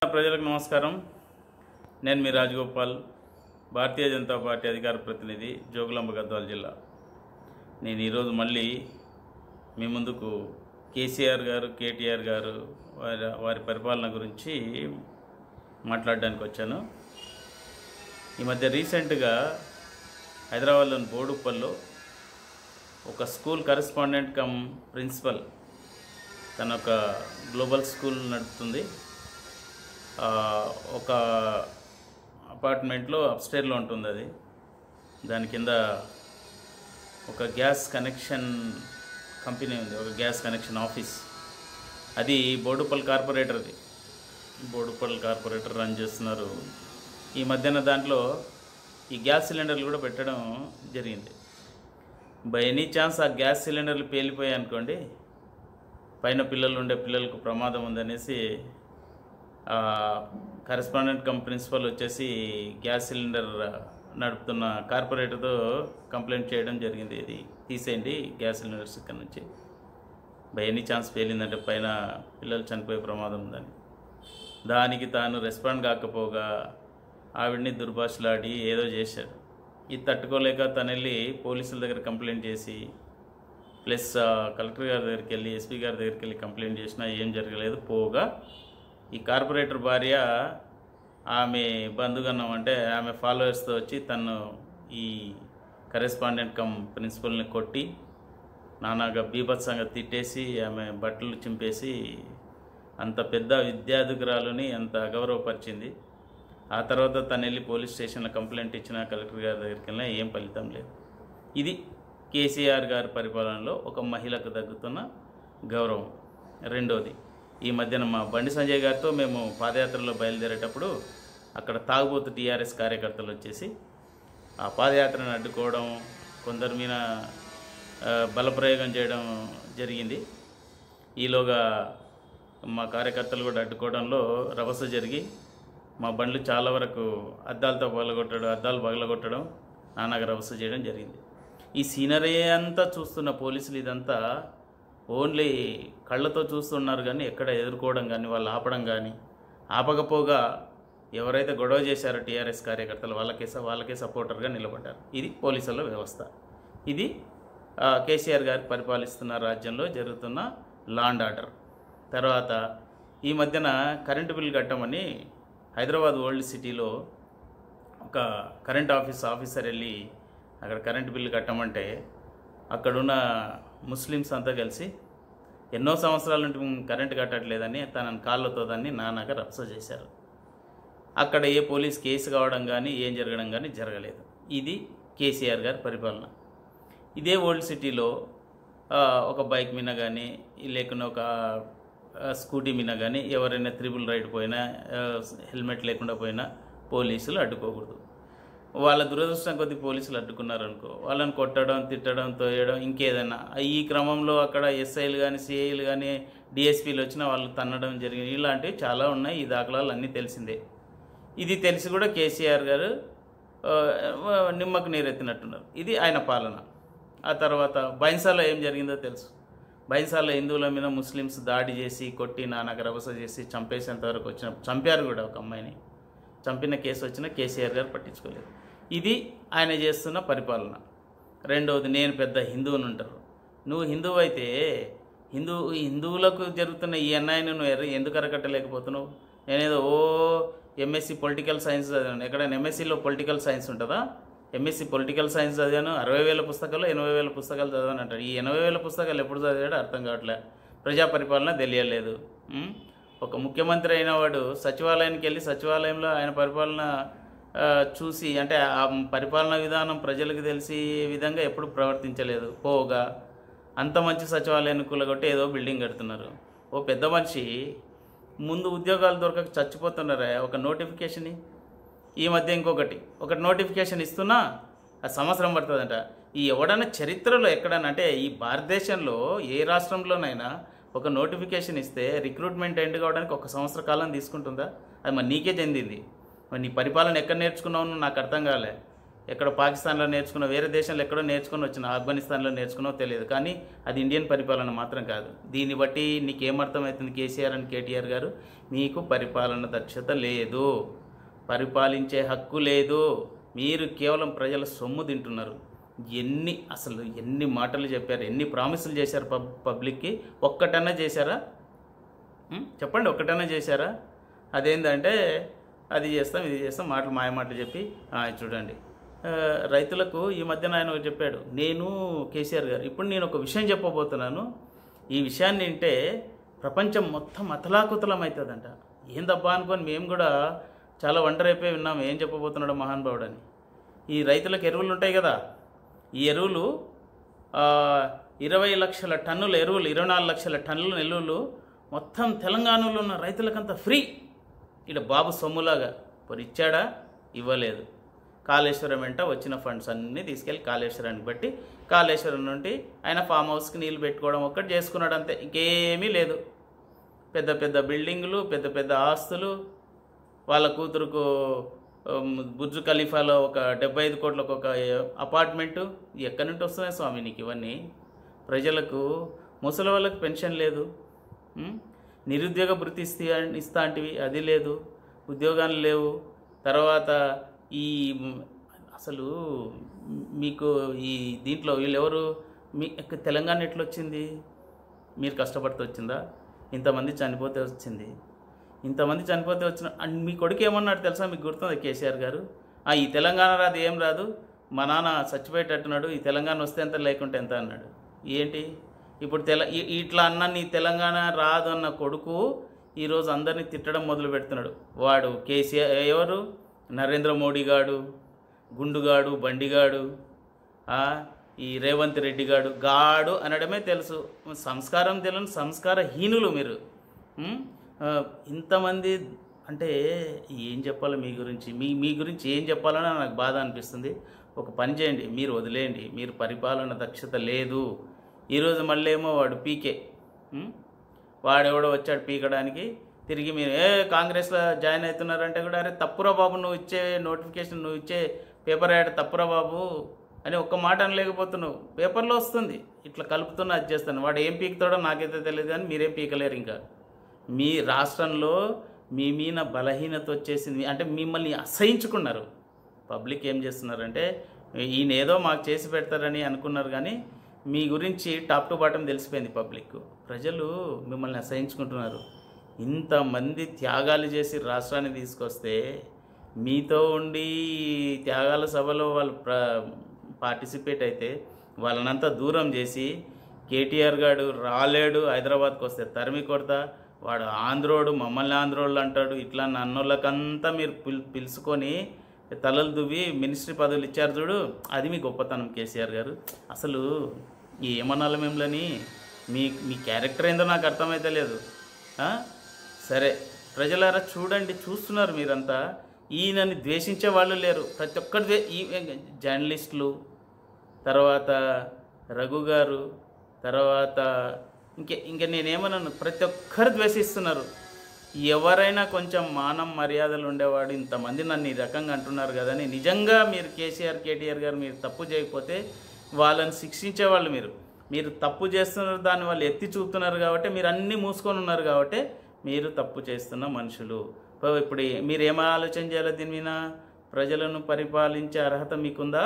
ప్రజలకు నమస్కారం నేను మీ రాజగోపాల్ భారతీయ జనతా పార్టీ అధికార ప్రతినిధి జోగులాంబ గద్వాల జిల్లా నేను ఈరోజు మళ్ళీ మీ ముందుకు కేసీఆర్ గారు కేటీఆర్ గారు వారి వారి పరిపాలన గురించి మాట్లాడడానికి వచ్చాను ఈ మధ్య రీసెంట్గా హైదరాబాద్లోని బోడుప్పల్లో ఒక స్కూల్ కరెస్పాండెంట్ కమ్ ప్రిన్సిపల్ తన ఒక గ్లోబల్ స్కూల్ నడుపుతుంది ఆ, ఒక అపార్ట్మెంట్లో అప్స్టైర్లో ఉంటుంది అది దాని కింద ఒక గ్యాస్ కనెక్షన్ కంపెనీ ఉంది ఒక గ్యాస్ కనెక్షన్ ఆఫీస్ అది బోడుపల్ కార్పొరేటర్ది బోడుపల్ కార్పొరేటర్ రన్ చేస్తున్నారు ఈ మధ్యన దాంట్లో ఈ గ్యాస్ సిలిండర్లు కూడా పెట్టడం జరిగింది బై ఎనీ ఛాన్స్ ఆ గ్యాస్ సిలిండర్లు పేలిపోయాయి అనుకోండి పైన పిల్లలు ఉండే పిల్లలకు ప్రమాదం ఉందనేసి కరెస్పాండెంట్ కమ్ ప్రిన్సిపల్ వచ్చేసి గ్యాస్ సిలిండర్ నడుపుతున్న కార్పొరేటర్తో కంప్లైంట్ చేయడం జరిగింది ఇది తీసేయండి గ్యాస్ సిలిండర్స్ ఇక్కడ నుంచి బై ఎనీ ఛాన్స్ పేలిందంటే పైన పిల్లలు చనిపోయే ప్రమాదం ఉందని దానికి తాను రెస్పాండ్ కాకపోగా ఆవిడ్ని దుర్భాషలాడి ఏదో చేశాడు ఇది తట్టుకోలేక తను వెళ్ళి పోలీసుల దగ్గర కంప్లైంట్ చేసి ప్లస్ ఆ, కలెక్టర్ గారి దగ్గరికి వెళ్ళి ఎస్పీ గారి దగ్గరికి వెళ్ళి కంప్లైంట్ చేసినా ఏం జరగలేదు పోగా ఈ కార్పొరేటర్ భార్య ఆమె బంధుగన్నం అంటే ఆమె ఫాలోవర్స్తో వచ్చి తను ఈ కరెస్పాండెంట్ కమ్ ప్రిన్సిపల్ని కొట్టి నానాగా బీభత్సంగా తిట్టేసి ఆమె బట్టలు చింపేసి అంత పెద్ద విద్యార్థికురాలుని అంత అగౌరవపరిచింది ఆ తర్వాత తను వెళ్ళి పోలీస్ స్టేషన్లో కంప్లైంట్ ఇచ్చిన కలెక్టర్ గారి దగ్గరికి వెళ్ళినా ఏం ఫలితం లేదు ఇది కేసీఆర్ గారి పరిపాలనలో ఒక మహిళకు తగ్గుతున్న గౌరవం రెండోది ఈ మధ్యన మా బండి సంజయ్ గారితో మేము పాదయాత్రలో బయలుదేరేటప్పుడు అక్కడ తాగుబోతు టీఆర్ఎస్ కార్యకర్తలు వచ్చేసి ఆ పాదయాత్రను అడ్డుకోవడం కొందరి మీద ఆ, బలప్రయోగం చేయడం జరిగింది ఈలోగా మా కార్యకర్తలు కూడా అడ్డుకోవడంలో రభస జరిగి మా బండ్లు చాలా వరకు అద్దాలతో పగలగొట్టడం అద్దాలు పగలగొట్టడం నానాగా రభస చేయడం జరిగింది ఈ సీనరీ అంతా చూస్తున్న పోలీసులు ఇదంతా ఓన్లీ కళ్ళతో చూస్తున్నారు కానీ ఎక్కడ ఎదుర్కోవడం కానీ వాళ్ళు ఆపడం కానీ ఆపకపోగా ఎవరైతే గొడవ చేశారో టీఆర్ఎస్ కార్యకర్తలు వాళ్ళకే స- వాళ్ళకే సపోర్టర్గా నిలబడ్డారు ఇది పోలీసుల వ్యవస్థ ఇది ఆ, కేసీఆర్ గారు పరిపాలిస్తున్న రాజ్యంలో జరుగుతున్న లాండ్ ఆర్డర్ తర్వాత ఈ మధ్యన కరెంటు బిల్ కట్టమని హైదరాబాద్ ఓల్డ్ సిటీలో ఒక కరెంట్ ఆఫీస్ ఆఫీసర్ వెళ్ళి అక్కడ కరెంట్ బిల్లు కట్టమంటే అక్కడున్న ముస్లిమ్స్ అంతా కలిసి ఎన్నో సంవత్సరాల నుండి మేము కరెంట్ కట్టట్లేదని తనని కాళ్ళతో దాన్ని నానాగా రప్స చేశారు అక్కడ ఏ పోలీస్ కేసు కావడం కానీ ఏం జరగడం కానీ జరగలేదు ఇది కేసీఆర్ గారి పరిపాలన ఇదే ఓల్డ్ సిటీలో ఆ, ఒక బైక్ మీద కానీ లేకున్నా ఒక ఆ, స్కూటీ మీద కానీ ఎవరైనా త్రిబుల్ రైడ్ పోయినా ఆ, హెల్మెట్ లేకుండా పోయినా పోలీసులు అడ్డుకోకూడదు వాళ్ళ దురదృష్టం కొద్ది పోలీసులు అడ్డుకున్నారు అనుకో వాళ్ళని కొట్టడం తిట్టడం తోయడం ఇంకేదైనా ఈ క్రమంలో అక్కడ ఎస్ఐలు కానీ సిఐలు కానీ డిఎస్పీలు వచ్చినా వాళ్ళు తన్నడం జరిగింది ఇలాంటివి చాలా ఉన్నాయి ఈ దాఖలాలు అన్నీ తెలిసిందే ఇది తెలిసి కూడా కేసీఆర్ గారు ఆ, నిమ్మకు నీరెత్తినట్టున్నారు ఇది ఆయన పాలన ఆ తర్వాత బైన్సాలో ఏం జరిగిందో తెలుసు బైన్సాలో హిందువుల మీద ముస్లిమ్స్ దాడి చేసి కొట్టి నానాక రభస చేసి చంపేసేంత వరకు వచ్చిన చంపారు కూడా ఒక అమ్మాయిని చంపిన కేసు వచ్చినా కేసీఆర్ గారు పట్టించుకోలేదు ఇది ఆయన చేస్తున్న పరిపాలన రెండవది నేను పెద్ద హిందువుని ఉంటారు నువ్వు హిందువు అయితే హిందూ హిందువులకు జరుగుతున్న ఈ అన్యాయాన్ని నువ్వు ఎర్ర- ఎందుకు అరకట్టలేకపోతున్నావు నేనేదో ఓ ఎంఎస్సి పొలిటికల్ సైన్స్ చదివాను ఎక్కడైనా ఎంఎస్సిలో పొలిటికల్ సైన్స్ ఉంటుందా ఎంఎస్సి పొలిటికల్ సైన్స్ చదివాను అరవై వేల పుస్తకాలు ఎనభై వేల పుస్తకాలు చదివాను అంటాడు ఈ ఎనభై వేల పుస్తకాలు ఎప్పుడు చదివాడో అర్థం కావట్లే ప్రజా పరిపాలన తెలియలేదు ఉం? ఒక ముఖ్యమంత్రి అయిన వాడు సచివాలయానికి వెళ్ళి సచివాలయంలో ఆయన పరిపాలన ఆ, చూసి అంటే ఆ పరిపాలన విధానం ప్రజలకు తెలిసి విధంగా ఎప్పుడు ప్రవర్తించలేదు పోగా అంత మంచి సచివాలయాన్ని కూలగొట్టి ఏదో బిల్డింగ్ కడుతున్నారు ఓ పెద్ద మనిషి ముందు ఉద్యోగాలు దొరకక చచ్చిపోతున్నారా ఒక నోటిఫికేషన్ ఈ మధ్య ఇంకొకటి ఒకటి నోటిఫికేషన్ ఇస్తున్నా ఆ సంవత్సరం పడుతుందంట ఈ ఎవడన్నా చరిత్రలో ఎక్కడన్నా అంటే ఈ భారతదేశంలో ఏ రాష్ట్రంలోనైనా ఒక నోటిఫికేషన్ ఇస్తే రిక్రూట్మెంట్ ఎండ్ కావడానికి ఒక సంవత్సర కాలం తీసుకుంటుందా అది మరి నీకే చెందింది మరి నీ పరిపాలన ఎక్కడ నేర్చుకున్నావు నువ్వు నాకు అర్థం కాలే ఎక్కడ పాకిస్తాన్లో నేర్చుకున్న వేరే దేశంలో ఎక్కడో నేర్చుకుని వచ్చిన ఆఫ్ఘనిస్తాన్లో నేర్చుకున్నావు తెలియదు కానీ అది ఇండియన్ పరిపాలన మాత్రం కాదు దీన్ని బట్టి నీకేమర్థమవుతుంది కేసీఆర్ అండ్ కేటీఆర్ గారు మీకు పరిపాలన దక్షత లేదు పరిపాలించే హక్కు లేదు మీరు కేవలం ప్రజల సొమ్ము తింటున్నారు ఎన్ని అసలు ఎన్ని మాటలు చెప్పారు ఎన్ని ప్రామిసులు చేశారు పబ్ పబ్లిక్కి ఒక్కటన్నా చేశారా ఉం? చెప్పండి ఒక్కటన్నా చేశారా అదేంటంటే అది చేస్తాం ఇది చేస్తాం మాటలు మాయ మాటలు చెప్పి "ఆ, చూడండి ఆ, రైతులకు ఈ మధ్యన ఆయన ఒకటి చెప్పాడు నేను కేసీఆర్ గారు ఇప్పుడు నేను ఒక విషయం చెప్పబోతున్నాను ఈ విషయాన్ని వింటే ప్రపంచం మొత్తం అతలాకుతలం అవుతుందంట ఏందబ్బా అనుకొని మేము కూడా చాలా ఒంటరైపోయి విన్నాం ఏం చెప్పబోతున్నాడు మహానుభావుడు అని ఈ రైతులకు ఎరువులు ఉంటాయి కదా ఈ ఎరువులు ఆ, ఇరవై లక్షల టన్నుల ఎరువులు ఇరవై నాలుగు లక్షల టన్నుల ఎరువులు మొత్తం తెలంగాణలో ఉన్న రైతులకంతా ఫ్రీ ఇక్కడ బాబు సొమ్ములాగా మరి ఇచ్చాడా ఇవ్వలేదు కాళేశ్వరం వెంట వచ్చిన ఫండ్స్ అన్నీ తీసుకెళ్ళి కాళేశ్వరానికి బట్టి కాళేశ్వరం నుండి ఆయన ఫామ్ హౌస్కి నీళ్ళు పెట్టుకోవడం ఒక్కటి చేసుకున్నాడు అంతే ఇంకేమీ లేదు పెద్ద పెద్ద బిల్డింగులు పెద్ద పెద్ద ఆస్తులు వాళ్ళ కూతురుకు ఉమ్, బుర్జు ఖలీఫాలో ఒక డెబ్బై ఐదు కోట్లకు ఒక అపార్ట్మెంటు ఎక్కడి నుండి వస్తున్నాయి స్వామి నీకు ఇవన్నీ ప్రజలకు ముసలి వాళ్ళకి పెన్షన్ లేదు ఉమ్, నిరుద్యోగ భృతి ఇస్తా ఇస్తా అంటివి అది లేదు ఉద్యోగాలు లేవు తర్వాత ఈ మ్, అసలు మీకు ఈ దీంట్లో వీళ్ళెవరు మీ తెలంగాణ ఎట్లా వచ్చింది మీరు కష్టపడితే వచ్చిందా ఇంతమంది చనిపోతే వచ్చింది ఇంతమంది చనిపోతే వచ్చిన అండ్ మీ కొడుకు ఏమన్నాడు తెలుసా మీకు గుర్తుంది కేసీఆర్ గారు "ఆ, ఈ తెలంగాణ రాదు ఏం రాదు మా నాన్న చచ్చిపోయేటట్టున్నాడు ఈ తెలంగాణ వస్తే ఎంత లేకుంటే ఎంత అన్నాడు ఏంటి ఇప్పుడు తెల ఈ- ఇట్లా అన్న నీ తెలంగాణ రాదు అన్న కొడుకు ఈరోజు అందరినీ తిట్టడం మొదలు పెడుతున్నాడు వాడు కేసీఆర్ ఎవరు నరేంద్ర మోడీ గాడు గుండుగాడు బండిగాడు ఆ, ఈ రేవంత్ రెడ్డి గాడు గాడు అనడమే తెలుసు సంస్కారం తెలియని సంస్కార హీనులు మీరు ఉం? ఆ, ఇంతమంది అంటే ఏం చెప్పాలి మీ గురించి మీ మీ గురించి ఏం చెప్పాలని నాకు బాధ అనిపిస్తుంది ఒక పని చేయండి మీరు వదిలేయండి మీరు పరిపాలన దక్షత లేదు ఈరోజు మళ్ళీ ఏమో వాడు పీకే ఉం? వాడెవడో వచ్చాడు పీకడానికి తిరిగి మీరు ఏ కాంగ్రెస్లో జాయిన్ అవుతున్నారంటే కూడా అరే తప్పురా బాబు నువ్వు ఇచ్చే నోటిఫికేషన్ నువ్వు ఇచ్చే పేపర్ యాడ్ తప్పురా బాబు అని ఒక్క మాట అనలేకపోతున్నావు పేపర్లో వస్తుంది ఇట్లా కలుపుతున్నా అది చేస్తాను వాడు ఏం పీకుతాడో నాకైతే తెలియదు కానీ మీరేం పీకలేరు ఇంకా మీ రాష్ట్రంలో మీ మీద బలహీనత వచ్చేసింది అంటే మిమ్మల్ని అసహించుకున్నారు పబ్లిక్ ఏం చేస్తున్నారంటే ఈయన ఏదో మాకు చేసి పెడతారని అనుకున్నారు కానీ మీ గురించి టాప్ టు బాటం తెలిసిపోయింది పబ్లిక్ ప్రజలు మిమ్మల్ని అసహించుకుంటున్నారు ఇంతమంది త్యాగాలు చేసి రాష్ట్రాన్ని తీసుకొస్తే మీతో ఉండి ఈ త్యాగాల సభలో వాళ్ళు ప్ర పార్టిసిపేట్ అయితే వాళ్ళనంతా దూరం చేసి కేటీఆర్ గాడు రాలేడు హైదరాబాద్కి వస్తే తరిమి కొడతా వాడు ఆంధ్రోడు మమ్మల్ని ఆంధ్రోళ్ళు అంటాడు ఇట్లా నన్నోళ్ళకంతా మీరు పిల్ పిలుచుకొని తలలు దువ్వి మినిస్ట్రీ పదవులు ఇచ్చారు చూడు అది మీ గొప్పతనం కేసీఆర్ గారు అసలు ఏమనాలి మిమ్మల్ని మీ మీ క్యారెక్టర్ ఏందో నాకు అర్థమైతే లేదు ఆ? సరే ప్రజలారా చూడండి చూస్తున్నారు మీరంతా ఈయనని ద్వేషించే వాళ్ళు లేరు ప్రతి ఒక్కరు ద్వే ఈ జర్నలిస్టులు తర్వాత రఘు గారు తర్వాత ఇంకే ఇంకా నేనేమన్నాను ప్రతి ఒక్కరు ద్వేషిస్తున్నారు ఎవరైనా కొంచెం మానం మర్యాదలు ఉండేవాడు ఇంతమంది నన్ను ఈ రకంగా అంటున్నారు కదా అని నిజంగా మీరు కేసీఆర్ కేటీఆర్ గారు మీరు తప్పు చేయకపోతే వాళ్ళని శిక్షించేవాళ్ళు మీరు మీరు తప్పు చేస్తున్నారు దాన్ని వాళ్ళు ఎత్తి చూపుతున్నారు కాబట్టి మీరు అన్నీ మూసుకొని ఉన్నారు కాబట్టి మీరు తప్పు చేస్తున్న మనుషులు పో- ఇప్పుడు మీరు ఏం ఆలోచన చేయాలి దీని మీద ప్రజలను పరిపాలించే అర్హత మీకుందా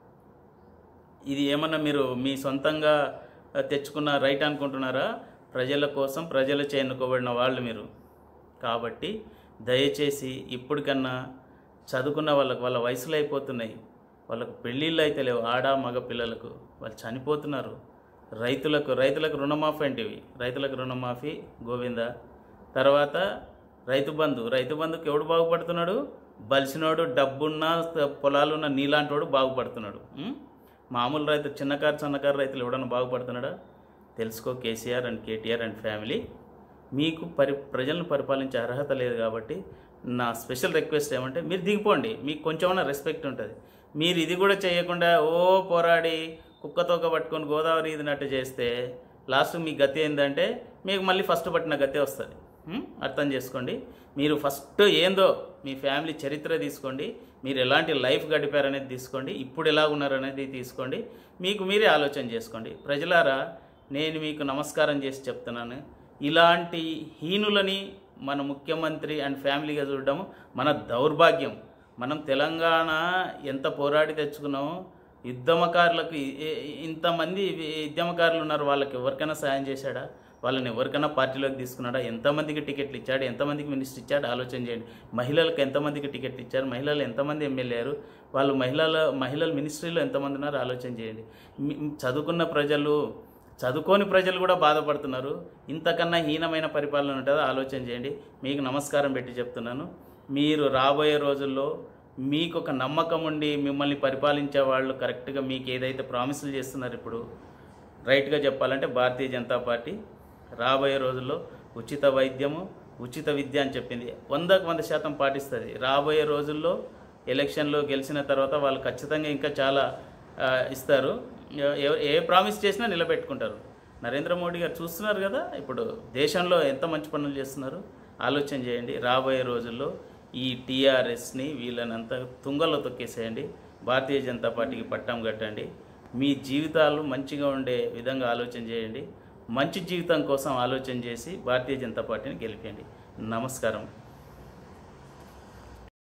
ఇది ఏమన్నా మీరు మీ సొంతంగా ఆ, తెచ్చుకున్న రైట్ అనుకుంటున్నారా ప్రజల కోసం ప్రజలచే ఎన్నుకోబడిన వాళ్ళు మీరు కాబట్టి దయచేసి ఇప్పటికన్నా చదువుకున్న వాళ్ళకు వాళ్ళ వయసులు అయిపోతున్నాయి వాళ్ళకు పెళ్ళిళ్ళు అయితే లేవు ఆడ మగ పిల్లలకు వాళ్ళు చనిపోతున్నారు రైతులకు రైతులకు రుణమాఫీ అంటివి రైతులకు రుణమాఫీ గోవింద తర్వాత రైతు బంధు రైతు బంధుకి ఎవడు బాగుపడుతున్నాడు బలిసినోడు డబ్బున్న పొలాలున్న నీలాంటోడు బాగుపడుతున్నాడు ఉం? మామూలు రైతు చిన్నకారు సన్నకారు రైతులు ఎవడన్నా బాగుపడుతున్నాడా తెలుసుకో KCR and KTR and family మీకు పరి ప్రజలను పరిపాలించే అర్హత లేదు కాబట్టి నా స్పెషల్ రిక్వెస్ట్ ఏమంటే మీరు దిగిపోండి మీకు కొంచెమన్నా రెస్పెక్ట్ ఉంటుంది మీరు ఇది కూడా చేయకుండా ఓ పోరాడి కుక్కతోక పట్టుకొని గోదావరి ఇదినట్టు చేస్తే లాస్ట్ మీ గతి ఏంటంటే మీకు మళ్ళీ ఫస్ట్ పట్టిన గతే వస్తుంది ఉం? అర్థం చేసుకోండి మీరు ఫస్ట్ ఏందో మీ ఫ్యామిలీ చరిత్ర తీసుకోండి మీరు ఎలాంటి లైఫ్ గడిపారనేది తీసుకోండి ఇప్పుడు ఎలా ఉన్నారనేది తీసుకోండి మీకు మీరే ఆలోచన చేసుకోండి ప్రజలారా నేను మీకు నమస్కారం చేసి చెప్తున్నాను ఇలాంటి హీనులని మన ముఖ్యమంత్రి అండ్ ఫ్యామిలీగా చూడడం మన దౌర్భాగ్యం మనం తెలంగాణ ఎంత పోరాడి తెచ్చుకున్నామో యుద్ధమకారులకు ఇ- ఇ- ఇంతమంది ఉద్యమకారులు ఉన్నారు వాళ్ళకి ఎవరికైనా సాయం చేశాడా వాళ్ళని ఎవరికైనా పార్టీలోకి తీసుకున్నాడా ఎంతమందికి టికెట్లు ఇచ్చాడు ఎంతమందికి మినిస్టర్ ఇచ్చాడు ఆలోచన చేయండి మహిళలకు ఎంతమందికి టికెట్లు ఇచ్చారు మహిళలు ఎంతమంది ఎమ్మెల్యే అయ్యారు వాళ్ళు మహిళల మహిళల మినిస్ట్రీలో ఎంతమంది ఉన్నారు ఆలోచన చేయండి మీ- చదువుకున్న ప్రజలు చదువుకోని ప్రజలు కూడా బాధపడుతున్నారు ఇంతకన్నా హీనమైన పరిపాలన ఉంటుందో ఆలోచన చేయండి మీకు నమస్కారం పెట్టి చెప్తున్నాను మీరు రాబోయే రోజుల్లో మీకు ఒక నమ్మకం ఉండి మిమ్మల్ని పరిపాలించే వాళ్ళు కరెక్ట్గా మీకు ఏదైతే ప్రామిసులు చేస్తున్నారు ఇప్పుడు రైట్గా చెప్పాలంటే భారతీయ జనతా పార్టీ రాబోయే రోజుల్లో ఉచిత వైద్యము ఉచిత విద్య అని చెప్పింది వందకు వంద శాతం పాటిస్తుంది రాబోయే రోజుల్లో ఎలక్షన్లో గెలిచిన తర్వాత వాళ్ళు ఖచ్చితంగా ఇంకా చాలా ఆ, ఇస్తారు ఎ- ఏ ప్రామిస్ చేసినా నిలబెట్టుకుంటారు నరేంద్ర మోడీ గారు చూస్తున్నారు కదా ఇప్పుడు దేశంలో ఎంత మంచి పనులు చేస్తున్నారు ఆలోచన చేయండి రాబోయే రోజుల్లో ఈ టీఆర్ఎస్ని వీళ్ళనంతా తుంగలో తొక్కేసేయండి భారతీయ జనతా పార్టీకి పట్టం కట్టండి మీ జీవితాలు మంచిగా ఉండే విధంగా ఆలోచన చేయండి మంచి జీవితం కోసం ఆలోచన చేసి భారతీయ జనతా పార్టీని గెలిపండి నమస్కారం